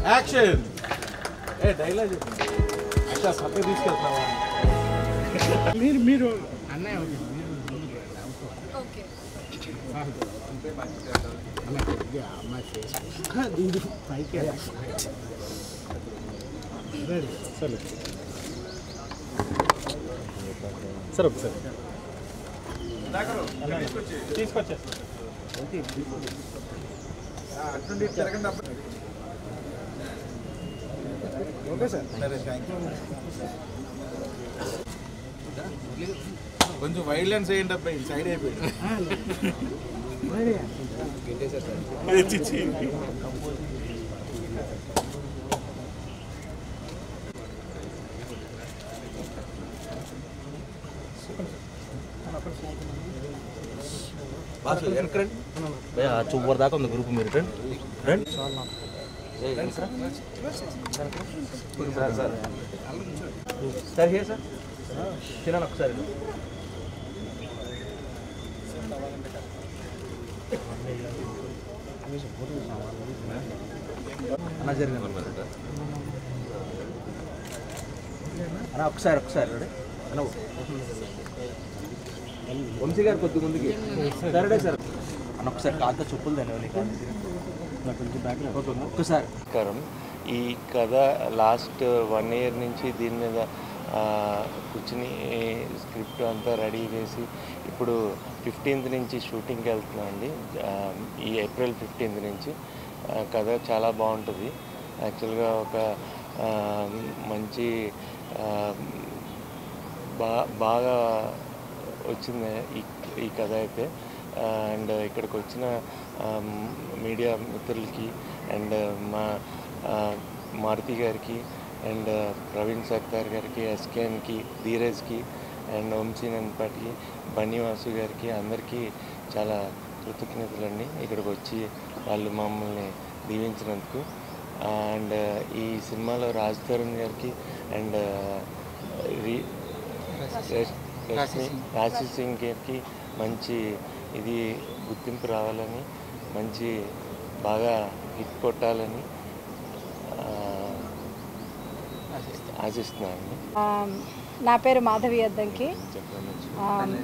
Action ఏ dialogue అచ్చా పక్క తీసుకెళ్తున్నావా మీరు మీరు అన్నయ్య ఓకే మీరు ముందుకు రండి. అవసరం. ఓకే అలా కొద్దిగా అమ్మాయి ఫేస్ దీని పైకి రెడీ సరే సరే ఒకసారి తీసుకొచ్చేస్తా ఓకే సార్ కొంచెం వైలెన్స్ వేయండి అబ్బాయి సైడ్ అయిపోయింది బాసు వెనకరండి భయ చూపర్ దాకా ఉంది గ్రూప్ మీరు రండి రండి ఏయ్, sir sir sir sir hey sir తినాలి ఒకసారి అన్న జరిగింది అన్న ఒకసారి ఒకసారి రెడీ అన్న వంశీ గారు కొద్ది ముందుకి సరే సార్ అన్న ఒకసారి కాస్త చెప్పులు దాని ఒక్కసారి నమస్కారం ఈ కథ లాస్ట్ వన్ ఇయర్ నుంచి దీని మీద ఆ, కూర్చుని స్క్రిప్ట్ అంతా రెడీ చేసి ఇప్పుడు ఫిఫ్టీన్త్ నుంచి షూటింగ్కి వెళ్తున్నాం అండి ఆ, ఈ ఏప్రిల్ ఫిఫ్టీన్త్ నుంచి ఆ, కథ చాలా బాగుంటుంది యాక్చువల్గా ఒక ఆ, మంచి ఆ, బా బాగా వచ్చింది ఈ ఈ కథ అయితే అండ్ ఇక్కడికి వచ్చిన మీడియా మిత్రులకి అండ్ మా ఆ, మారుతి గారికి అండ్ ప్రవీణ్ సర్కార్ గారికి ఎస్కేఎన్కి ధీరజ్కి అండ్ వంశీ నందపాటికి బన్నీవాసు గారికి అందరికీ చాలా కృతజ్ఞతలండి ఇక్కడికి వచ్చి వాళ్ళు మమ్మల్ని దీవించినందుకు అండ్ ఈ సినిమాలో రాజ్ తరుణ్ గారికి అండ్ రీ రష్- రష్మి రాశి సింగ్ గారికి మంచి ఇది గుర్తింపు రావాలని మంచి బాగా హిట్ కొట్టాలని ఆ, ఆశిస్తున్నాను ఆమ్, నా పేరు మాధవి అద్దంకి చెప్పండి ఆమ్,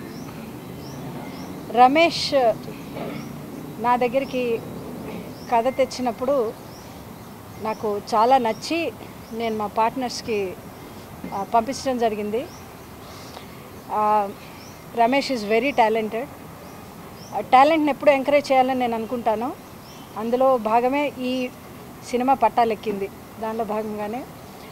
రమేష్ నా దగ్గరికి కథ తెచ్చినప్పుడు నాకు చాలా నచ్చి నేను మా పార్ట్నర్స్కి ఆ, పంపించడం జరిగింది ఆ, రమేష్ ఈజ్ వెరీ టాలెంటెడ్ టాలెంట్ని ఎప్పుడు ఎంకరేజ్ చేయాలని నేను అనుకుంటాను అందులో భాగమే ఈ సినిమా పట్టాలెక్కింది దానిలో భాగంగానే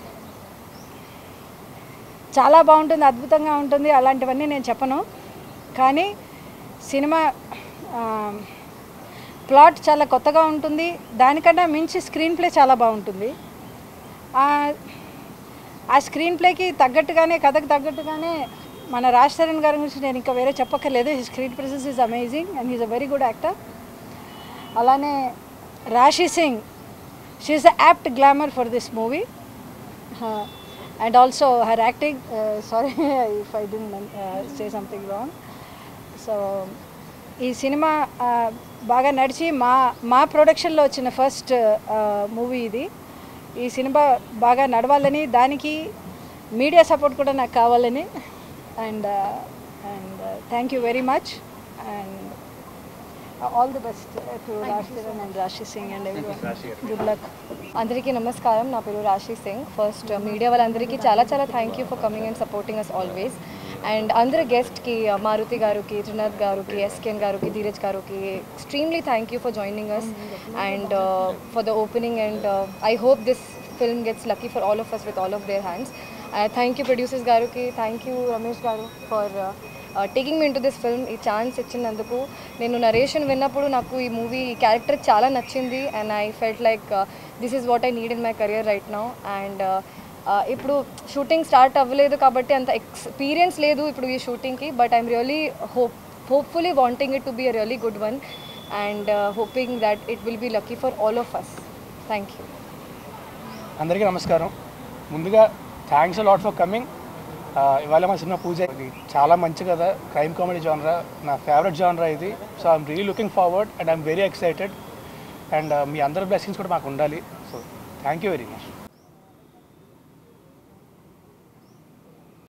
చాలా బాగుంటుంది అద్భుతంగా ఉంటుంది అలాంటివన్నీ నేను చెప్పను కానీ సినిమా ఆ, ప్లాట్ చాలా కొత్తగా ఉంటుంది దానికన్నా మించి స్క్రీన్ ప్లే చాలా బాగుంటుంది ఆ, ఆ స్క్రీన్ ప్లేకి తగ్గట్టుగానే కథకు తగ్గట్టుగానే మన రాజ్ తరుణ్ గారి గురించి నేను ఇంకా వేరే చెప్పక్కర్లేదు ఈ screen presence is amazing and is a very good actor అలానే Raashi Singh she's the apt glamour for this movie and also her acting sorry if I'd say something wrong so ఈ సినిమా uh, బాగా నడిచి మా మా ప్రొడక్షన్లో వచ్చిన ఫస్ట్ మూవీ ఇది ఈ సినిమా బాగా నడవాలని దానికి మీడియా సపోర్ట్ కూడా నాకు కావాలని and and thank you very much and all the best to Raj Kiran and Raashi Singh and every good luck అందరికీ నమస్కారం నా పేరు రాశి సింగ్ ఫస్ట్ మీడియా వాళ్ళందరికీ చాలా చాలా thank you for coming and supporting us always and అందరు గెస్ట్కి మారుతి గారికి త్రినాథ్ గారికి ఎస్కేన్ గారికి ధీరజ్ గారికి extremely thank you for joining us and for the opening and I hope this film gets lucky for all of us with all of their hands thank you producers గారికి thank you Ramesh గారు for taking me into this film ఈ chance ఇచ్చినందుకు నేను narration విన్నప్పుడు నాకు ఈ movie ఈ character చాలా నచ్చింది and I felt like this is what I need in my career right now and ఇప్పుడు షూటింగ్ స్టార్ట్ అవ్వలేదు కాబట్టి అంత ఎక్స్పీరియన్స్ లేదు ఇప్పుడు ఈ షూటింగ్కి but I'm really hope hopefully wanting it to be a really good one and hoping that it will be lucky for all of us thank you అందరికీ నమస్కారం ముందుగా థ్యాంక్స్ లాట్ ఫర్ కమింగ్ ఇవాళ మా cinema పూజ ఇది చాలా మంచి కదా crime comedy జానరా నా ఫేవరెట్ జానరా ఇది so I'm really looking forward and I'm very excited and మీ అందరి బ్లెస్సింగ్స్ కూడా మాకు ఉండాలి so thank you very much